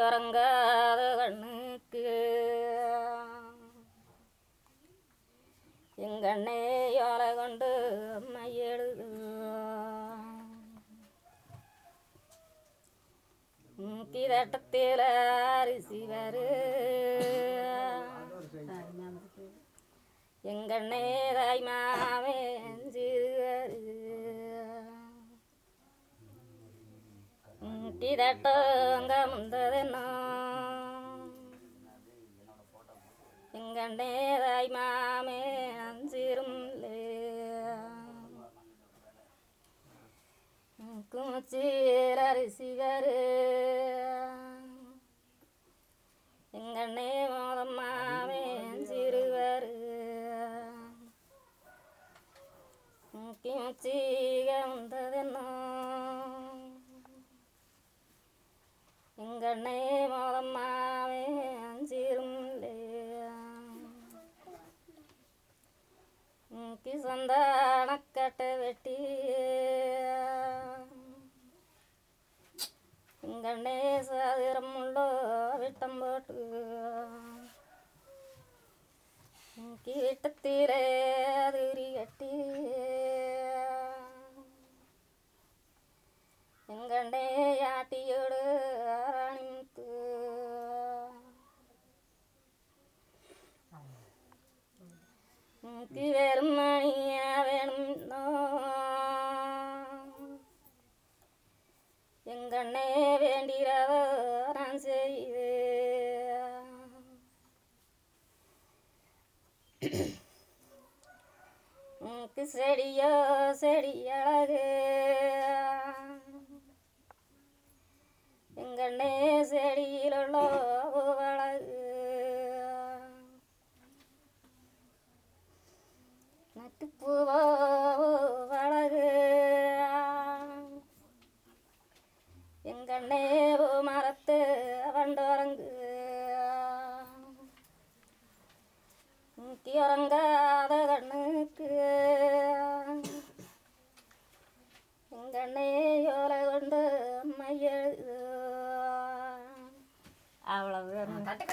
உறங்காத கண்ணுக்கு எங்கண்ணே யோலை கொண்டு அம்மை எழுது கிதட்டத்தில் அரிசி வரு எங்கண்ணே தாய் மாமே சிறுவரு கிதட்டங்க முந்ததென்னோ எங்கண்ணே தாய் மாமே அஞ்சிரும் குச்சியில் அரிசி வரு எங்கண்ணே மோதம்மாவே சிறுவரு கிமச்சிக வந்ததென்னோ எங்கண்ணே மோதம்மாவே சிறும் கிசந்தானக்கட்டை வெட்டி எங்கண்ணே சாதிரம் உள்ளோ விட்டம் போட்டு கீட்டத்தீரே அதிரி கட்டி எங்கண்ணே யாட்டியோடு ராணிமுத்து முத்தி வேறும் மணியா வேணும் எங்கண்ணே வேண்டிரவோ நான் செய்து உனக்கு செடியோ செடி அழகு எங்கண்ணே செடியில் உள்ள அழகு நட்டுப்பூவோ அழகு எங்கண்ணே பூ மரத்து வண்டோரங்கு உறங்காத